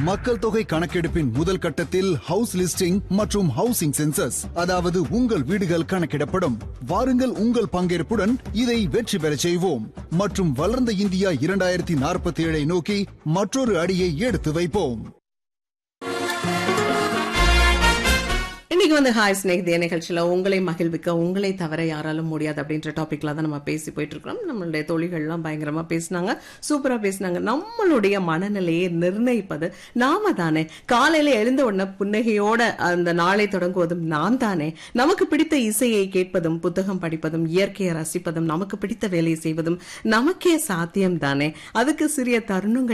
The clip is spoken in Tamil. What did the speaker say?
மக்கள் தொகை கணக்கெடுப்பின் முதல் கட்டத்தில் ஹவுஸ் லிஸ்டிங் மற்றும் ஹவுசிங் சென்சஸ் அதாவது உங்கள் வீடுகள் கணக்கிடப்படும் வாருங்கள் உங்கள் பங்கேற்புடன் இதை வெற்றி பெறச் செய்வோம் மற்றும் வளர்ந்த இந்தியா இரண்டாயிரத்தி நாற்பத்தி ஏழை நோக்கி மற்றொரு அடியை எடுத்து வைப்போம் இன்னைக்கு வந்து ஹாய் ஸ்நேகிதிய நிகழ்ச்சியில உங்களை மகிழ்விக்க உங்களை தவிர யாராலும் முடியாது அப்படின்ற டாபிக்ல தான் நம்ம பேசி போயிட்டு இருக்கிறோம் நம்மளுடைய தொழில்கள்லாம் பயங்கரமா பேசினாங்க சூப்பரா பேசினாங்க நம்மளுடைய மனநிலையை நிர்ணயிப்பது நாம தானே காலையில எழுந்த உடனே புன்னகையோட அந்த நாளை தொடங்குவதும் நான் தானே நமக்கு பிடித்த இசையை கேட்பதும் புத்தகம் படிப்பதும் இயற்கையை ரசிப்பதும் நமக்கு பிடித்த வேலையை செய்வதும் நமக்கே சாத்தியம் தானே அதுக்கு சிறிய தருணங்கள்